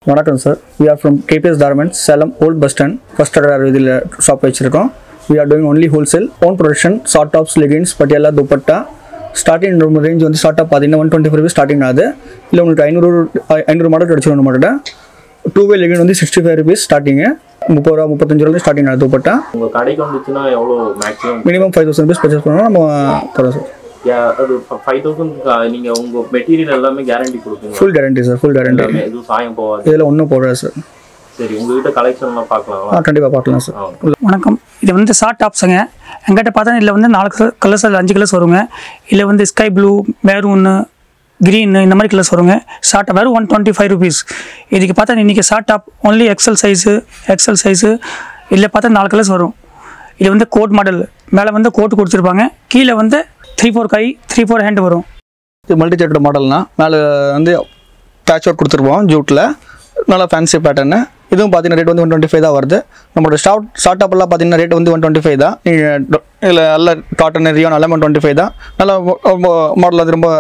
வணக்கம் sir we are from KPS garments Salem old bus stand first order இதில் shop வச்சிருக்கோம் we are doing only wholesale own production short tops leggings Patiala dupatta starting range வந்து short top பார்த்தீங்கன்னா one twenty five starting ஆகுது இல்லை உங்களுக்கு ஐநூறு ஐநூறு மாடல் கிடச்சிடும் நம்மகிட்ட டூ வே லெகின் வந்து சிக்ஸ்டி ஃபைவ் ருபீஸ் ஸ்டார்டிங்கு முப்பது ரூபா முப்பத்தஞ்சு ரூபாய் ஸ்டார்டிங் ஆகுது துப்பட்டா உங்க கடைக்கு வந்துச்சுன்னா எவ்வளோ maximum minimum five thousand rupees purchase பண்ணோம் நம்ம தரோம் சார் அது ஃபைவ் தௌசண்ட் நீங்க உங்க மெட்டீரியல் எல்லாமே கேரண்டி கொடுப்பீங்க full guarantee sir full guarantee எல்லாமே எதுவும் சாயம் போகாது இதில் ஒன்றும் போடுறது சார் சரி உங்ககிட்ட கலெக்ஷன்லாம் பார்க்கலாங்களா ஆ கண்டிப்பாக பார்க்கலாம் சார் ஆ. வணக்கம் இது வந்து ஷார்ட் டாப்ஸுங்க எங்கிட்ட பார்த்தா இதில் வந்து நாலு கலர் கலர்ஸ் அதில் அஞ்சு கலர்ஸ் வருங்க இதில் வந்து ஸ்கை ப்ளூ மெரூனு க்ரீனு இந்த மாதிரி கலர்ஸ் வருங்க ஷார்ட் வெறும் ஒன் டுவெண்ட்டி ஃபைவ் ருபீஸ் இதுக்கு பார்த்தா இன்றைக்கி short top only XL size XL size இதில் பார்த்தா நாலு கலர்ஸ் வரும் இது வந்து கோட் மாடல் மேலே வந்து கோட் கொடுத்துருப்பாங்க கீழே வந்து த்ரீ ஃபோர் கை த்ரீ ஃபோர் ஹேண்ட் வரும் இது மல்டி ஜெட்டோட மாடல்னா மேலே வந்து பேட்ச் ஒர்க் கொடுத்துருப்போம் ஜூட்டில் நல்லா ஃபேன்சி பேட்டர்னு இதுவும் பார்த்தீங்கன்னா ரேட் வந்து ஒன் டுவெண்ட்டி ஃபைவ் தான் வருது நம்மளோட ஷார்ட் ஷார்ட் டாப்லாம் பார்த்தீங்கன்னா ரேட் வந்து ஒன் டுவெண்ட்டி ஃபைவ் தான் நீங்கள் இதில் நல்ல காட்டன் ரியான் எல்லாம் ஒன் டுவெண்ட்டி ஃபைவ் தான் நல்லா மாடல் அது ரொம்ப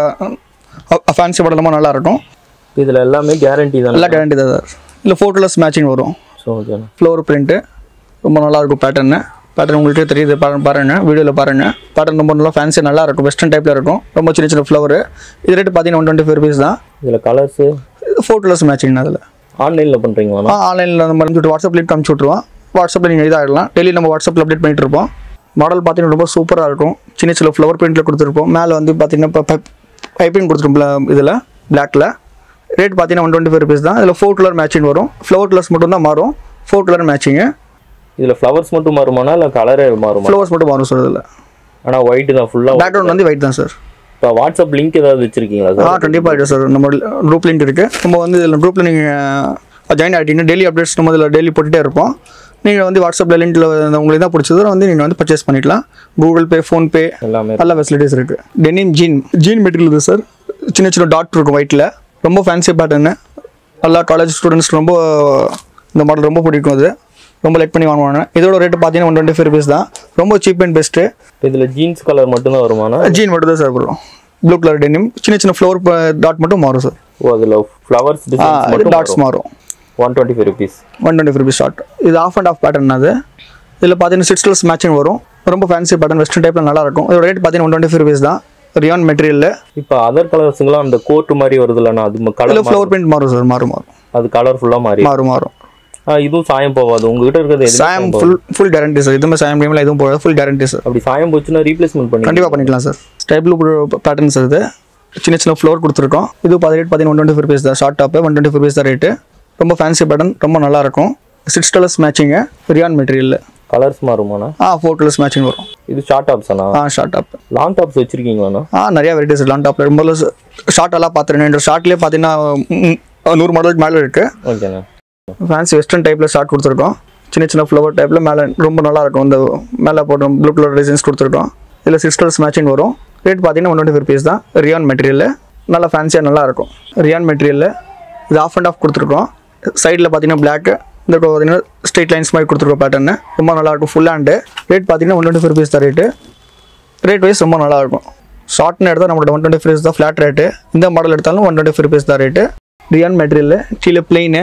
ஃபேன்சி மாடல் ரொம்ப நல்லா இருக்கும் இதுல எல்லாமே கேரண்டி தானே நல்லா கேரண்டி தான் சார் இல்லை ஃபோர் கலர்ஸ் மேட்சிங் வரும் ஸோ ஓகேண்ணா ஃப்ளோர் பிரிண்ட்டு ரொம்ப நல்லா இருக்கும் பேட்டர்னு பேட்டர்ன் உங்களுக்கே தெரியுது பாருங்க பாருங்க வீடியோவில் பாருங்க பேட்டர்ன் ரொம்ப நல்லா ஃபேன்சி நல்லா இருக்கும் வெஸ்டர்ன் டைப்பில் இருக்கும் ரொம்ப சின்ன சின்ன ஃப்ளவர் இது ரேட் பார்த்தீங்கன்னா ஒன் டுவெண்ட்டி ஃபைவ் ருபீஸ் தான் இதுல கலர்ஸு ஃபோர் கலர்ஸ் மேட்சிங் அதில் ஆன்லைன்ல பண்றீங்களாண்ணா ஆ ஆன்லைனில் நம்ம அனுப்பிச்சு வாட்ஸ்அப் லிங்க் அனுப்பிச்சு விட்ருவோம் வாட்ஸ்அப்பில் நீங்கள் இதாகிடலாம் டெய்லி நம்ம வாட்ஸ்அப்பில் அப்டேட் பண்ணிட்டு இருப்போம் மாடல் பார்த்தீங்கன்னா ரொம்ப சூப்பராக இருக்கும் சின்ன சின்ன ஃப்ளவர் பிரிண்டில் கொடுத்துருப்போம் மேலே வந்து பார்த்தீங்கன்னா இப்போ பைப்பிங் கொடுத்துருப்போம் இதில் பிளாக்கில் ரேட் பார்த்தீங்கன்னா ஒன் டுவெண்ட்டி ஃபைவ் ருபீஸ் தான் இதில் ஃபோர் கலர் மேட்சிங் வரும் ஃப்ளவர் கலர்ஸ் மட்டும் தான் மாறும் ஃபோர் கலர் மேட்சிங்கு இதுல ஃப்ளவர்ஸ் மட்டும் மாறுமானா இல்ல கலரே மாறுமா ஃப்ளவர்ஸ் மட்டும் மாறும் சார் இதில் ஆனா ஒயிட் தான் ஃபுல்லா பேக்ரவுண்ட் வந்து ஒயிட் தான் சார் இப்போ வாட்ஸ்அப் லிங்க் ஏதாவது வச்சிருக்கீங்களா ஆ சார் கண்டிப்பாக இருக்குது சார் நம்ம குரூப் லிங்க் இருக்குது நம்ம வந்து இதில் குரூப்பில் நீங்கள் ஜாயின் ஆகிட்டீங்கன்னா டெய்லி அப்டேட்ஸ் நம்ம இதில் டெய்லி போட்டுகிட்டே இருப்போம் நீங்கள் வந்து வாட்ஸ்அப்பில் லிங்கில் உங்களுக்கு தான் பிடிச்சதோ வந்து நீங்கள் வந்து பர்ச்சேஸ் பண்ணிக்கலாம் கூகுள் பே ஃபோன்பே எல்லாமே நல்ல ஃபெசிலிட்டிஸ் இருக்குது டெனிம் ஜீன் ஜீன் மெட்டீரியல் இது சார் சின்ன சின்ன டாட் இருக்கும் ஒயிட்டில் ரொம்ப ஃபேன்சி பேட்டர்னு நல்லா காலேஜ் ஸ்டூடெண்ட்ஸ் ரொம்ப இந்த மாடல் ரொம்ப பிடிக்கும் அது ரொம்ப லைக் பண்ணி வாங்குவாங்க இதோட ரேட்டு பார்த்தீங்கன்னா ஒன் டுவெண்ட்டி ஃபைவ் ருபீஸ் தான் ரொம்ப சீப் அண்ட் பெஸ்ட்டு இப்போ இதுல ஜீன்ஸ் கலர் மட்டும் தான் வருமானா ஜீன் மட்டும் தான் சார் வரும் ப்ளூ கலர் டெனிம் சின்ன சின்ன ஃப்ளவர் டாட் மட்டும் மாறும் சார் ஓ அதுல ஃப்ளவர்ஸ் ஆ டிசைன்ஸ் இது மட்டும் டாட்ஸ் மாறும் one twenty five rupees one twenty five rupees short இது ஆஃப் அண்ட் ஆஃப் பேட்டர்ன் அது இதில் பார்த்தீங்கன்னா சிக்ஸ் கலர்ஸ் மேட்சிங் வரும் ரொம்ப ஃபேன்சி பேட்டர்ன் வெஸ்டர்ன் டைப்பில் நல்லா இருக்கும் இதோட ரேட் பார்த்தீங்கன்னா ஒன் டுவெண்ட்டி ஃபைவ் ருபீஸ் தான் ரியான் மெட்டீரியலில் இப்போ அதர் கலர்ஸுங்களாம் அந்த கோட் மாதிரி வருதுல்லண்ணா அது இதில் கலர் ஃப்ளவர் பிரிண்ட் மாறும் சார் மாறும் மாறும் அது கலர்ஃபுல்லாக மாறி மாறும் மாறும் ஆ, இதுவும் சாயம் போகாது உங்ககிட்ட இருக்கிறது எதுவுமே சாயம் சாயம் போகாது. ஃபுல் ஃபுல் கேரண்டி சார் எதுவுமே சாயம் டைமில் எதுவும் போகாது ஃபுல் கேரண்டி சார் அப்படி சாயம் போச்சுன்னா ரீப்ளேஸ்மெண்ட் பண்ணி கண்டிப்பாக பண்ணிக்கலாம் சார் ஸ்டைப்ளூ பேட்டர்ன் சார் இது சின்ன சின்ன ஃப்ளோர் கொடுத்துருக்கோம் இது பார்த்து ரேட் பார்த்தீங்கன்னா ஒன் டுவெண்ட்டி ஃபைவ் ருபீஸ் தான் short top one twenty five rupees தான் ரேட்டு ரொம்ப ஃபேன்சி பேட்டர்ன் ரொம்ப நல்லா இருக்கும் சிக்ஸ் கலர்ஸ் மேட்சிங்கு ரியான் மெட்டீரியலில் கலர்ஸ் மாறுமாண்ணா ஆ ஃபோர் கலர்ஸ் மேட்சிங் வரும் இது ஷார்ட் டாப்ஸாண்ணா ஆ ஷார்ட் டாப் லாங் டாப்ஸ் வச்சிருக்கீங்களாண்ணா ஆ நிறைய வெரைட்டிஸ் லாங் டாப்பில் ரொம்ப ஷார்ட் எல்லாம் பார்த்துருங்க இந்த ஷார்ட்லேயே பார்த்தீங்கன்னா ம், நூறு மாடலுக்கு மேலே இருக்குது ஓகேண்ணா ஃபேன்சி வெஸ்டர்ன் டைப்பில் ஷார்ட் கொடுத்துருக்கோம் சின்ன சின்ன ஃப்ளவர் டைப்பில் மேலே ரொம்ப நல்லா இருக்கும் இந்த மேலே போட்டு ப்ளூ கலர் டிசைன்ஸ் கொடுத்துருக்கோம் இதில் சிக்ஸ் கலர்ஸ் மேட்சிங் வரும் ரேட் பார்த்தீங்கன்னா ஒன் டுவெண்ட்டி ருபீஸ் தான் ரியான் மெட்டீரியலில் நல்லா ஃபேன்சியாக நல்லா இருக்கும் ரியான் மெட்டீரியலில் இது ஆஃப் அண்ட் ஆஃப் கொடுத்துருக்கோம் சைடில் பார்த்தீங்கன்னா பிளாக் இந்த பார்த்தீங்கன்னா ஸ்ட்ரெயிட் லைன்ஸ் மாதிரி கொடுத்துருக்கோம் பேட்டர்னு ரொம்ப நல்லா இருக்கும் ஃபுல் ஹேண்டு ரேட் பார்த்தீங்கன்னா ஒன் டுவெண்ட்டி ஃபைவ் ருபீஸ் தான் ரேட்டு ரேட் வைஸ் ரொம்ப நல்லா இருக்கும் ஷார்ட்னு எடுத்தால் நம்மளோட ஒன் டுவெண்ட்டி ருபீஸ் தான் ஃப்ளாட் ரேட்டு இந்த மாடல் எடுத்தாலும் ஒன் டுவெண்ட்டி ஃபைவ் ருபீஸ் தான் ரேட்டு ரியான் மெட்டீரியல் கீழே பிளெயினு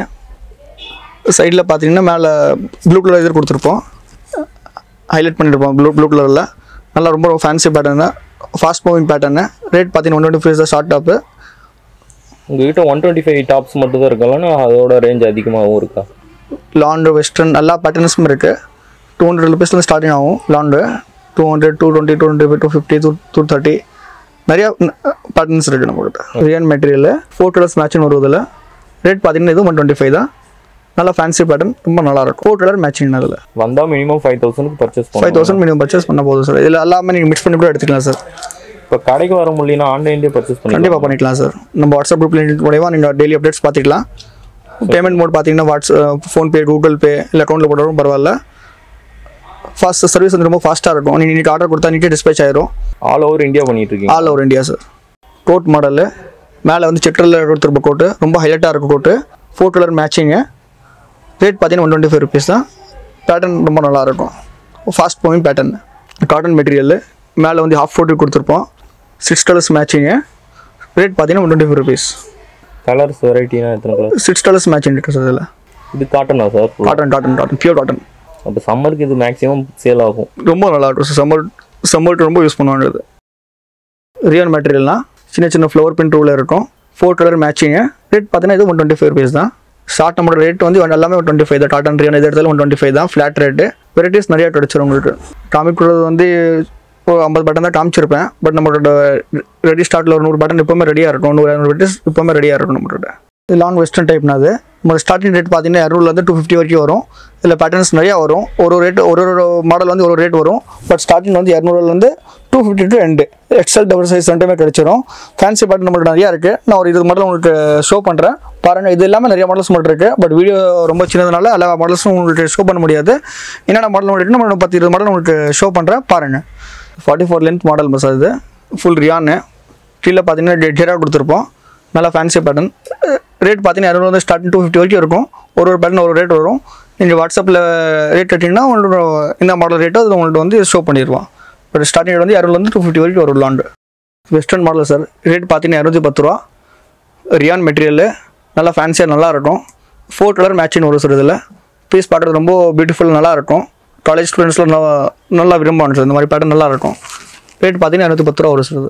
சைடில் பார்த்தீங்கன்னா மேலே ப்ளூ கலர் இது கொடுத்துருப்போம் ஹைலைட் பண்ணியிருப்போம் ப்ளூ ப்ளூ கலரில் நல்லா ரொம்ப fancy pattern fast moving pattern rate பார்த்தீங்கன்னா ஒன் டுவெண்ட்டி ஃபைவ் தான் ஷார்ட் டாப்பு உங்ககிட்ட ஒன் டுவெண்ட்டி ஃபைவ் டாப்ஸ் மட்டும் தான் இருக்கலாம் அதோட ரேஞ்ச் அதிகமாகவும் இருக்கா லாண்டு வெஸ்டர்ன் எல்லா பேட்டர்ன்ஸும் இருக்குது டூ ஹண்ட்ரட் ருபீஸ்லேருந்து ஸ்டார்டிங் ஆகும் லாண்டு two hundred two twenty two twenty two fifty two two thirty நிறையா பேட்டர்ன்ஸ் இருக்குது நம்மகிட்ட rayon material four colours matching வருவதில் ரேட் பார்த்தீங்கன்னா இது ஒன் டுவெண்ட்டி ஃபைவ் தான் நல்லா ஃபேன்சி பேட்டர்ன் ரொம்ப நல்லா இருக்கும் ஃபோர் கலர் மேட்சிங் அதில் வந்தால் மினிமம் ஃபைவ் தௌசண்ட்க்கு பர்ச்சேஸ் ஃபைவ் பண்ணுவோம் தௌசண்ட் மினிமம் பர்ச்சேஸ் பண்ண போதும் சார் இதில் எல்லாமே நீங்கள் மிக்ஸ் பண்ணி கூட எடுத்துக்கலாம் சார் இப்போ கடைக்கு வர முடியலனா ஆன்லைன்லேயே பர்ச்சேஸ் பண்ணி கண்டிப்பாக பண்ணிக்கலாம் சார் நம்ம வாட்ஸ்அப் குரூப் லிங்க் மூலயமா நீங்கள் டெய்லி அப்டேட்ஸ் பார்த்துக்கலாம் பேமெண்ட் மோட் பார்த்தீங்கன்னா வாட்ஸ் ஃபோன்பே கூகுள் பே இல்லை அக்கௌண்ட்டில் போட்டாலும் பரவாயில்ல ஃபாஸ்ட் சர்வீஸ் வந்து ரொம்ப ஃபாஸ்ட்டாக இருக்கும் நீங்கள் இன்றைக்கி ஆர்டர் கொடுத்தா இன்றைக்கி டிஸ்பேச் ஆயிரும் ஆல் ஓவர் இந்தியா பண்ணிட்டு இருக்கீங்க all over India sir coat model மேலே வந்து செக்கரில் கொடுத்துருப்ப கோட்டு ரொம்ப ஹைலைட்டாக இருக்கும் coat four colour matching rate பார்த்தீங்கன்னா ஒன் டுவெண்ட்டி ஃபைவ் ருபீஸ் தான் பேட்டர்ன் ரொம்ப நல்லாயிருக்கும் fast moving pattern cotton material மேலே வந்து ஹாஃப் ஃபோட்டு கொடுத்துருப்போம் சிக்ஸ் கலர்ஸ் மேட்சிங்கு ரேட் பார்த்தீங்கன்னா one twenty five rupees colours வெரைட்டினா எத்தனை கலர் சிக்ஸ் கலர்ஸ் மேட்சிங் இருக்குது சார் இதில் இது காட்டனா sir cotton cotton cotton pure cotton அப்போ சம்மருக்கு இது மேக்ஸிமம் சேல் ஆகும் ரொம்ப நல்லா இருக்கும் சார் சம்மர் சம்மருக்கு ரொம்ப யூஸ் பண்ணுவாங்க இது ரியல் மெட்டீரியல்னா சின்ன சின்ன ஃப்ளவர் பிரிண்ட் ரூலில் இருக்கும் ஃபோர் கலர் மேட்சிங்கு ரேட் பார்த்தீங்கன்னா இது ஒன் டுவெண்ட்டி ஃபைவ் ருபீஸ் தான் ஷார்ட் நம்மளோட ரேட் வந்து எல்லாமே ஒன் டுவெண்ட்டி ஃபைவ் தான் காட்டன் ரியன் இது இடத்துல ஒன் டுவெண்ட்டி ஃபைவ் தான் ஃப்ளாட் ரேட்டு வெரைட்டிஸ் நிறையா கிடச்சிரும் உங்களுக்கு காமிக்கிறது வந்து இப்போ ஐம்பது பட்டன் தான் காமிச்சிருப்பேன் பட் நம்மளோட ரெடி ஸ்டார்ட்டில் ஒரு நூறு பட்டன் எப்போவுமே ரெடியாக இருக்கும் நூறு இரநூறு வெரைட்டிஸ் எப்போவுமே ரெடியாக இருக்கும் நம்மளோட இது லாங் வெஸ்டர்ன் டைப்னா அது நம்ம ஸ்டார்டிங் ரேட் பார்த்தீங்கன்னா இரநூறுலேருந்து டூ ஃபிஃப்டி வரைக்கும் வரும் இதில் பேட்டர்ன்ஸ் நிறையா வரும் ஒரு ரேட் ஒரு ஒரு மாடல் வந்து ஒரு ரேட் வரும் பட் ஸ்டார்டிங் வந்து இரநூறுலேருந்து two fifty to end XL double size ரெண்டுமே கிடைச்சிரும் ஃபேன்சி பேட்டர்ன் நம்மளுக்கு நிறையா இருக்குது நான் ஒரு இது மாடல் உங்களுக்கு ஷோ பண்ணுறேன் பாருங்கள் இது இல்லாமல் நிறைய மாடல்ஸ் மட்டும் இருக்குது பட் வீடியோ ரொம்ப சின்னதுனால எல்லா மாடல்ஸும் உங்களுக்கு ஷோ பண்ண முடியாது என்னென்ன மாடல் உங்களுக்கு நம்ம பத்து இருபது மாடல் உங்களுக்கு ஷோ பண்ணுறேன் பாருங்கள் ஃபார்ட்டி ஃபோர் லென்த் மாடல் பஸ் இது ஃபுல் ரியான்னு கீழே பார்த்தீங்கன்னா ஜெரா கொடுத்துருப்போம் நல்லா ஃபேன்சி பேட்டர்ன் ரேட் பார்த்தீங்கன்னா இரநூறு வந்து ஸ்டார்டிங் டூ ஃபிஃப்டி வரைக்கும் இருக்கும் ஒரு ஒரு பேட்டர்ன் ஒரு ரேட் வரும் நீங்கள் வாட்ஸ்அப்பில் ரேட் கட்டிங்கன்னா உங்களோட இந்த மாடல் ரேட்டோ அது உங்கள்ட்ட வந்து ஷோ பண்ணிடுவோம் பட் ஸ்டார்டிங் ரேட் வந்து இரநூறுலேருந்து டூ ஃபிஃப்டி வரைக்கும் வரும் லாண்டு வெஸ்டர்ன் மாடல் சார் ரேட் பார்த்தீங்கன்னா இரநூத்தி பத்து ரூபா ரியான் மெட்டீரியல் நல்லா ஃபேன்சியாக நல்லா இருக்கும் ஃபோர் கலர் மேட்சிங் வரும் சார் இதில் பீஸ் பார்க்குறது ரொம்ப பியூட்டிஃபுல் நல்லா இருக்கும் காலேஜ் ஸ்டூடெண்ட்ஸ்லாம் நல்லா நல்லா விரும்புவாங்க சார் இந்த மாதிரி பேட்டர்ன் நல்லா இருக்கும் ரேட் பார்த்தீங்கன்னா இரநூத்தி பத்து ரூபா வரும் சார் இது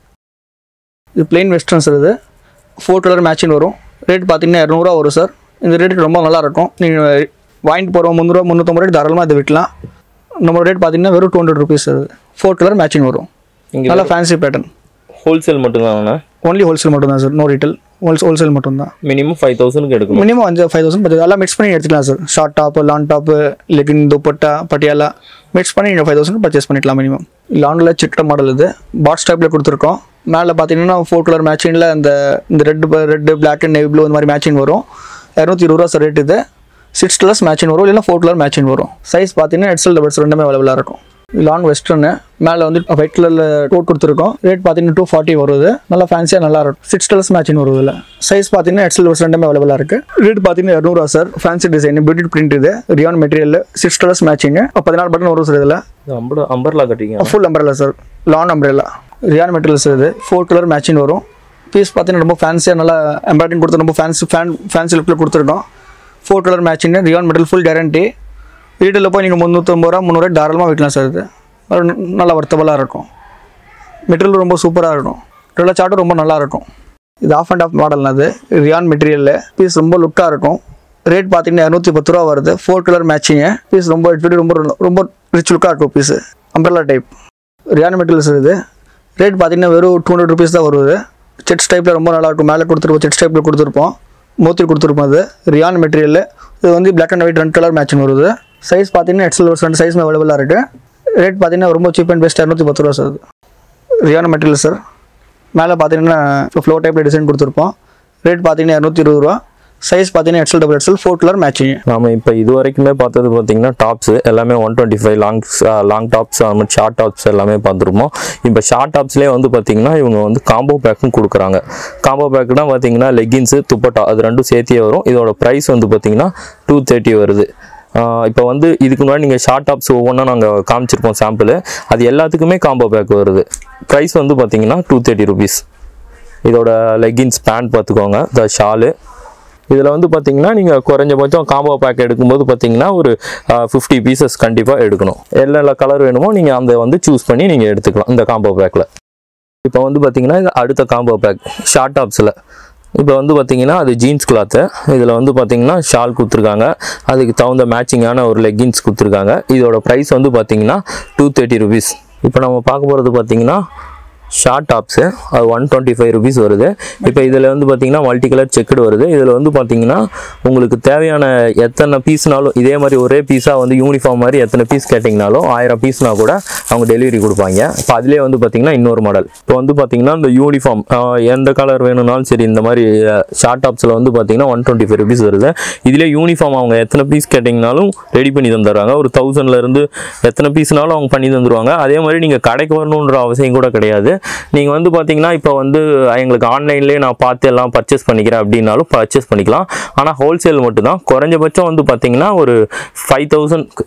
இது பிளெயின் வெஸ்டர்ன் சார் இது ஃபோர் கலர் மேட்சிங் வரும் ரேட் பார்த்தீங்கன்னா இரநூறுவா வரும் சார் இந்த ரேட்டுக்கு ரொம்ப நல்லா இருக்கும் நீங்கள் வாங்கிட்டு போகிறோம் முந்நூறுவா முந்நூற்றம்பது ரேட் தாராளமாக இதை விற்கலாம் நம்ம ரேட் பார்த்தீங்கன்னா வெறும் two hundred rupees sir four colour matching வரும் இங்கே நல்லா ஃபேன்சி பேட்டர்ன் ஹோல்சேல் மட்டும்தாண்ணா ஒன்லி ஹோல்சேல் மட்டும் தான் சார் நோ ரீட்டெயில் ஹோல்ஸ் ஹோல்சேல் மட்டும் தான் மினிமம் ஃபைவ் தௌசண்ட்க்கு எடுக்கணும் மினிமம் அஞ்சு ஃபைவ் தௌசண்ட் பத்து எல்லாம் மிக்ஸ் பண்ணி எடுத்துக்கலாம் sir short top long top legging dupatta Patiala mix பண்ணி நீங்கள் ஃபைவ் தௌசண்ட் பர்ச்சேஸ் பண்ணிக்கலாம் மினிமம் லாங்கில் சிட்ட மாடல் இது பாட்ஸ் டைப்பில் கொடுத்துருக்கோம் மேலே பார்த்தீங்கன்னா ஃபோர் கலர் மேட்சிங்கில் இந்த இந்த red red black and navy blue இந்த மாதிரி மேட்சிங் வரும் இரநூத்தி இருபது ரூபா சார் ரேட் இது சிக்ஸ் கலர்ஸ் மேட்சிங் வரும் இல்லைன்னா ஃபோர் கலர் மேட்சிங் வரும் சைஸ் பார்த்தீங்கன்னா எக்ஸல் டபுள்ஸ் ரெண்டுமே அவைலபிளாக இருக்கும் லாங் வெஸ்டர்னு மேலே வந்து ஒயிட் கலரில் கோட் கொடுத்துருக்கோம் ரேட் பார்த்தீங்கன்னா டூ ஃபார்ட்டி வருது நல்லா ஃபேன்சியாக நல்லா இருக்கும் சிக்ஸ் கலர்ஸ் மேட்சிங் வருது இதில் சைஸ் பார்த்தீங்கன்னா எக்ஸல் டபுள்ஸ் ரெண்டுமே அவைலபிளாக இருக்குது ரேட் பார்த்தீங்கன்னா இரநூறுவா sir fancy design beauty print இது rayon material six colours matching பதினாலு பட்டன் வரும் சார் இதில் அம்பர் அம்பர்லா கட்டிங்க full umbrella sir long umbrella rayon materials இது ஃபோர் கலர் மேட்சிங் வரும் பீஸ் பார்த்தீங்கன்னா ரொம்ப ஃபேன்சியாக நல்லா எம்ப்ராய்டிங் கொடுத்து ரொம்ப ஃபேன்சி ஃபேன் ஃபேன்சி லுக்கில் கொடுத்துருக்கோம் four colour matching rayon metal full guarantee retail போய் நீங்கள் முந்நூற்றம்பது ரூபா முந்நூறுவா தாராளமாக விற்கலாம் சார் இது அது ந- நல்லா வர்த்தபலாக இருக்கும் மெட்டீரியல் ரொம்ப சூப்பராக இருக்கும் ட்ரில்ல சார்ட்டும் ரொம்ப நல்லா இருக்கும் இது ஆஃப் அண்ட் ஆஃப் மாடல் அது ரியான் மெட்டீரியலில் பீஸ் ரொம்ப லுக்காக இருக்கும் ரேட் பார்த்தீங்கன்னா இரநூத்தி பத்து ரூபா வருது ஃபோர் கலர் மேட்சிங்கு பீஸ் ரொம்ப actually ரொம்ப ரொம்ப ரிச் லுக்காக இருக்கும் piece umbrella type rayon materials இது ரேட் பார்த்தீங்கன்னா வெறும் டூ ஹண்ட்ரட் ருபீஸ் தான் வருது செட்ஸ் டைப்பில் ரொம்ப நல்லா இருக்கும் மேலே கொடுத்துருப்போம் செட்ஸ் டைப்பில் கொடுத்துருப்போம் மோத்தி கொடுத்துருப்போம் அது ரியான் மெட்டீரியல் இது வந்து பிளாக் அண்ட் ஒயிட் ரெண்டு கலர் மேட்சிங் வருது சைஸ் பார்த்தீங்கன்னா எக்ஸல் ஒரு ரெண்டு சைஸ் அவைலபிளாக இருக்குது ரேட் பார்த்தீங்கன்னா ரொம்ப சீப் அண்ட் பெஸ்ட் இரநூத்தி பத்து ரூபா சார் இது ரியான் மெட்டீரியல் சார் மேலே பார்த்தீங்கன்னா ஃப்ளோ டைப்பில் டிசைன் கொடுத்துருப்போம் ரேட் பார்த்தீங்கன்னா இரநூத்தி இருபது ரூபா சைஸ் பார்த்தீங்கன்னா XL double XL four colour matching நாம இப்போ இது வரைக்குமே பார்த்தது பார்த்தீங்கன்னா டாப்ஸ் எல்லாமே one twenty five long long tops அது மாதிரி ஷார்ட் டாப்ஸ் எல்லாமே பார்த்துருப்போம் இப்போ ஷார்ட் டாப்ஸ்லேயே வந்து பார்த்தீங்கன்னா இவங்க வந்து காம்போ பேக்கும் கொடுக்குறாங்க காம்போ பேக்குனா பார்த்தீங்கன்னா லெகின்ஸு துப்பட்டா அது ரெண்டும் சேர்த்தியே வரும் இதோட ப்ரைஸ் வந்து பார்த்தீங்கன்னா டூ தேர்ட்டி வருது இப்போ வந்து இதுக்கு முன்னாடி நீங்கள் ஷார்ட் டாப்ஸ் ஒவ்வொன்றா நாங்கள் காமிச்சிருப்போம் சாம்பிள் அது எல்லாத்துக்குமே காம்போ பேக் வருது ப்ரைஸ் வந்து பார்த்தீங்கன்னா டூ தேர்ட்டி ருபீஸ் இதோட லெகின்ஸ் பேண்ட் பார்த்துக்கோங்க இந்த ஷாலு இதில் வந்து பார்த்தீங்கன்னா நீங்கள் குறைஞ்சபட்சம் காம்போ பேக் எடுக்கும்போது பார்த்தீங்கன்னா ஒரு ஃபிஃப்டி பீசஸ் கண்டிப்பாக எடுக்கணும் எல்லா கலர் வேணுமோ நீங்கள் அந்த வந்து சூஸ் பண்ணி நீங்கள் எடுத்துக்கலாம் இந்த காம்போ பேக்கில் இப்போ வந்து பார்த்தீங்கன்னா இது அடுத்த காம்போ பேக் ஷார்ட் டாப்ஸில் இப்போ வந்து பார்த்தீங்கன்னா அது ஜீன்ஸ் கிளாத்து இதில் வந்து பார்த்தீங்கன்னா ஷால் கொடுத்துருக்காங்க அதுக்கு தகுந்த மேட்சிங்கான ஒரு லெகின்ஸ் கொடுத்துருக்காங்க இதோட ப்ரைஸ் வந்து பார்த்தீங்கன்னா டூ தேர்ட்டி ருபீஸ் இப்போ நம்ம பார்க்க போகிறது பார்த்தீங்கன்னா ஷார்ட் டாப்ஸு அது ஒன் டுவெண்ட்டி ஃபைவ் ருபீஸ் வருது இப்போ இதில் வந்து பார்த்தீங்கன்னா மல்டி கலர் செக்குடு வருது இதில் வந்து பார்த்தீங்கன்னா உங்களுக்கு தேவையான எத்தனை பீஸ்னாலும் இதே மாதிரி ஒரே பீஸாக வந்து யூனிஃபார்ம் மாதிரி எத்தனை பீஸ் கேட்டிங்கனாலும் ஆயிரம் பீஸ்னா கூட அவங்க டெலிவரி கொடுப்பாங்க இப்போ அதிலே வந்து பார்த்தீங்கன்னா இன்னொரு மாடல் இப்போ வந்து பார்த்தீங்கன்னா இந்த யூனிஃபார்ம் எந்த கலர் வேணும்னாலும் சரி இந்த மாதிரி ஷார்ட் டாப்ஸில் வந்து பார்த்தீங்கன்னா ஒன் டுவெண்ட்டி ஃபைவ் ருபீஸ் வருது இதிலே யூனிஃபார்ம் அவங்க எத்தனை பீஸ் கேட்டிங்கனாலும் ரெடி பண்ணி தந்துடுறாங்க ஒரு தௌசண்ட்லேருந்து எத்தனை பீஸ்னாலும் அவங்க பண்ணி தந்துடுவாங்க அதே மாதிரி நீங்கள் கடைக்கு வரணுன்ற அவசியம் கூட கிடையாது நீங்கள் வந்து பார்த்தீங்கன்னா இப்போ வந்து எங்களுக்கு ஆன்லைன்லேயே நான் பார்த்து எல்லாம் பர்ச்சேஸ் பண்ணிக்கிறேன் அப்படின்னாலும் பர்ச்சேஸ் பண்ணிக்கலாம் ஆனால் ஹோல்சேல் மட்டும்தான் குறைஞ்சபட்சம் வந்து பார்த்தீங்கன்னா ஒரு ஃபைவ் தௌசண்ட்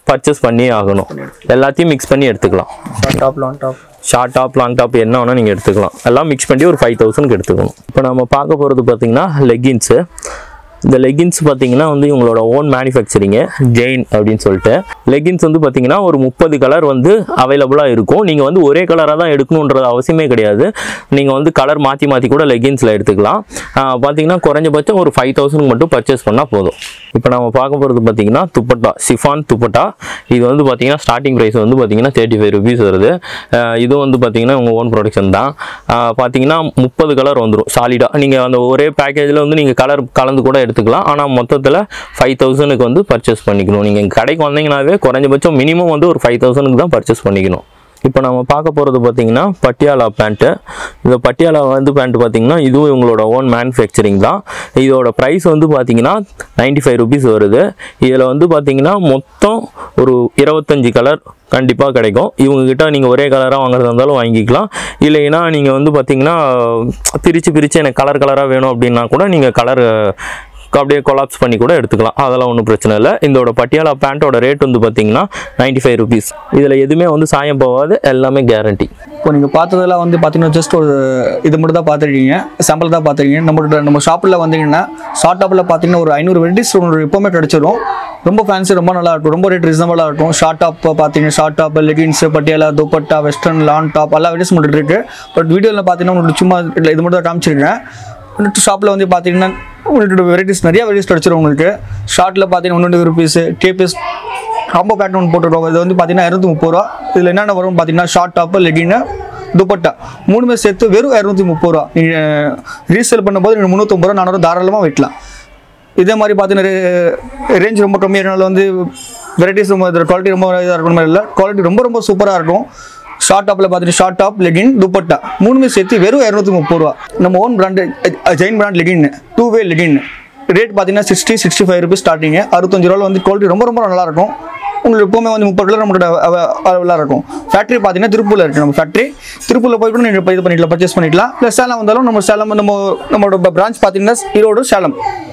பர்ச்சேஸ் பண்ணியே ஆகணும் எல்லாத்தையும் மிக்ஸ் பண்ணி எடுத்துக்கலாம் top long top short top long top என்ன வேணால் நீங்கள் எடுத்துக்கலாம் எல்லாம் மிக்ஸ் பண்ணி ஒரு ஃபைவ் தௌசண்ட்க்கு எடுத்துக்கணும் இப்போ நம்ம பார்க்க போகிறது பார்த்தீங்கன்னா லெகின்ஸு இந்த லெகின்ஸ் பார்த்தீங்கன்னா வந்து இவங்களோட ஓன் மேனுஃபேக்சரிங்கு ஜெயின் அப்படின்னு சொல்லிட்டு லெகின்ஸ் வந்து பார்த்தீங்கன்னா ஒரு முப்பது கலர் வந்து அவைலபிளாக இருக்கும் நீங்கள் வந்து ஒரே கலராக தான் எடுக்கணுன்றது அவசியமே கிடையாது நீங்கள் வந்து கலர் மாற்றி மாற்றி கூட லெகின்ஸில் எடுத்துக்கலாம் ஆஹ் பார்த்தீங்கன்னா குறைஞ்சபட்சம் ஒரு ஃபைவ் தௌசண்ட் மட்டும் பர்ச்சேஸ் பண்ணால் போதும் இப்போ நம்ம பார்க்க போகிறது பார்த்தீங்கன்னா துப்பட்டா சிஃபான் துப்பட்டா இது வந்து பார்த்தீங்கன்னா ஸ்டார்டிங் ப்ரைஸ் வந்து பார்த்தீங்கன்னா தேர்ட்டி ஃபைவ் ருபீஸ் வருது ஆஹ் இது வந்து பார்த்தீங்கன்னா உங்கள் ஓன் ப்ரொடக்ஷன் தான் ஆஹ் பார்த்தீங்கன்னா முப்பது கலர் வந்துடும் சாலிடாக நீங்கள் அந்த ஒரே பேக்கேஜில் வந்து நீங்கள் கலர் கலந்து கூட எடுத்துக்கலாம் ஆனால் மொத்தத்தில் ஃபைவ் தௌசண்ட்க்கு வந்து பர்ச்சேஸ் பண்ணிக்கணும் நீங்கள் கடைக்கு வந்தீங்கன்னாவே குறைஞ்சபட்சம் மினிமம் வந்து ஒரு ஃபைவ் தௌசண்ட்க்கு தான் பர்ச்சேஸ் பண்ணிக்கணும் இப்போ நம்ம பார்க்க போகிறது பார்த்தீங்கன்னா பட்டியாலா பேண்ட்டு இந்த பட்டியாலா வந்து பேண்ட் பார்த்தீங்கன்னா இதுவும் இவங்களோட ஓன் மேனுஃபேக்சரிங் தான் இதோட ப்ரைஸ் வந்து பார்த்தீங்கன்னா நைன்டி ஃபைவ் ருபீஸ் வருது இதில் வந்து பார்த்தீங்கன்னா மொத்தம் ஒரு இருபத்தஞ்சி கலர் கண்டிப்பாக கிடைக்கும் இவங்ககிட்ட நீங்கள் ஒரே கலராக வாங்குறதா இருந்தாலும் வாங்கிக்கலாம் இல்லைன்னா நீங்கள் வந்து பார்த்தீங்கன்னா பிரித்து பிரித்து எனக்கு கலர் கலராக வேணும் அப்படின்னா கூட நீங்கள் கலர் அப்படியே கொலாப்ஸ் பண்ணி கூட எடுத்துக்கலாம் அதெல்லாம் ஒன்றும் பிரச்சனை இல்லை இதோட பட்டியாலா பேண்ட்டோட ரேட் வந்து பார்த்தீங்கன்னா நைன்டி ஃபைவ் ருபீஸ் இதில் எதுவுமே வந்து சாயம் போகாது எல்லாமே கேரண்டி இப்போ நீங்கள் பார்த்ததெல்லாம் வந்து பார்த்தீங்கன்னா ஜஸ்ட் ஒரு இது மட்டும் தான் பார்த்துருக்கீங்க சாம்பிள் தான் பார்த்துருக்கீங்க நம்மளோட நம்ம ஷாப்பில் வந்தீங்கன்னா ஷார்ட் டாப்பில் பார்த்தீங்கன்னா ஒரு ஐநூறு வெரைட்டிஸ் உங்களுக்கு எப்போவுமே கிடச்சிரும் ரொம்ப ஃபேன்சி ரொம்ப நல்லா இருக்கும் ரொம்ப ரேட் ரீசனபுளாக இருக்கும் ஷார்ட் டாப் பார்த்தீங்கன்னா short top leggings Patiala dupatta western lawn top எல்லா வெரைட்டிஸ் மட்டும் இருக்குது பட் வீடியோவில் பார்த்தீங்கன்னா உங்களுக்கு சும்மா இல்லை இது மட்டும் தான் காமிச்சிருக்கேன் ஷாப்பில் வந்து பார்த்தீங்கன்னா உங்களுக்கு வெரைட்டிஸ் நிறைய வெரைட்டிஸ் கிடச்சிரும் உங்களுக்கு ஷார்ட்டில் பார்த்தீங்கன்னா one twenty rupees KPS combo pad ஒன்று போட்டுருக்கோம் இது வந்து பார்த்தீங்கன்னா இரநூத்தி முப்பது ரூபா இதில் என்னென்ன வரும் பார்த்தீங்கன்னா ஷார்ட் டாப்பு லெகின்னு துப்பட்டா மூணுமே சேர்த்து வெறும் இரநூத்தி முப்பது ரூபா நீங்கள் ரீசேல் பண்ணும்போது நீங்கள் முந்நூற்றம்பது ரூபா நானூறு தாராளமாக வெட்டலாம் இதே மாதிரி பார்த்தீங்கன்னா ரேஞ்ச் ரொம்ப கம்மியானால வந்து வெரைட்டிஸ் ரொம்ப குவாலிட்டி ரொம்ப இதாக இருக்கணும் மாதிரி இல்லை குவாலிட்டி ரொம்ப ரொம்ப சூப்பராக இருக்கும் ஷார்ட் டாப்பில் பார்த்தீங்கன்னா ஷார்ட் டாப் லெகின் துப்பட்டா மூணுமே சேர்த்து வெறும் இரநூத்தி முப்பது ரூபா நம்ம own brand Jain brand legging two way legging rate பார்த்தீங்கன்னா sixty sixty five rupees starting அறுபத்தஞ்சு ரூபாவில் வந்து குவாலிட்டி ரொம்ப ரொம்ப நல்லா இருக்கும் உங்களுக்கு எப்போவுமே வந்து முப்பது கலர் நம்மளோட அவைலபிளாக இருக்கும் ஃபேக்ட்ரி பார்த்தீங்கன்னா திருப்பூரில் இருக்குது நம்ம ஃபேக்ட்ரி திருப்பூரில் போய் கூட நீங்கள் இது பண்ணிக்கலாம் பர்ச்சேஸ் பண்ணிக்கலாம் இல்லை சேலம் வந்தாலும் நம்ம சேலம் நம்ம நம்மளோட பிரான்ச் பார்த்தீங்கன்னா ஈரோடு சேலம்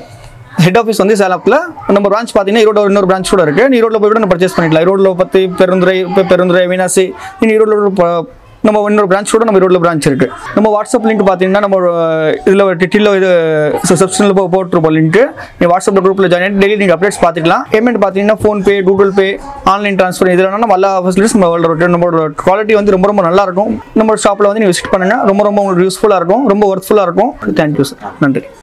ஹெட் ஆஃபீஸ் வந்து சேலத்தில் நம்ம பிரான்ச் பார்த்தீங்கன்னா ஈரோடு இன்னொரு பிரான்ச் கூட இருக்குது நீ ஈரோட்டில் போய் கூட நம்ம பர்ச்சேஸ் பண்ணிக்கலாம் ஈரோட்டில் பற்றி பெருந்துறை இப்போ பெருந்துறை அவினாசி நீ ஈரோட்டில் ப- நம்ம இன்னொரு பிரான்ச் கூட நம்ம ஈரோட்டில் பிரான்ச் இருக்குது நம்ம வாட்ஸ்அப் லிங்க் பார்த்தீங்கன்னா நம்ம இதில் டிட்டியில் இது சப்ஸ்கிரிப்ஷனில் போ போட்டிருப்போம் லிங்க் நீ வாட்ஸ்அப் குரூப்பில் ஜாயின் பண்ணி டெய்லி நீங்கள் அப்டேட்ஸ் பார்த்துக்கலாம் பேமெண்ட் பார்த்தீங்கன்னா PhonePe Google Pay online transfer இதெல்லாம் நம்ம எல்லா ஃபெசிலிட்டிஸ் நம்ம நம்மளோட நம்மளோட குவாலிட்டி வந்து ரொம்ப ரொம்ப நல்லா இருக்கும் நம்ம ஷாப்பில் வந்து நீங்கள் விசிட் பண்ணுங்கள் ரொம்ப ரொம்ப உங்களுக்கு யூஸ்ஃபுல்லாக இருக்கும் ரொம்ப ஒர்த்ஃபுல்லாக இருக்கும் தேங்க்யூ சார் நன்றி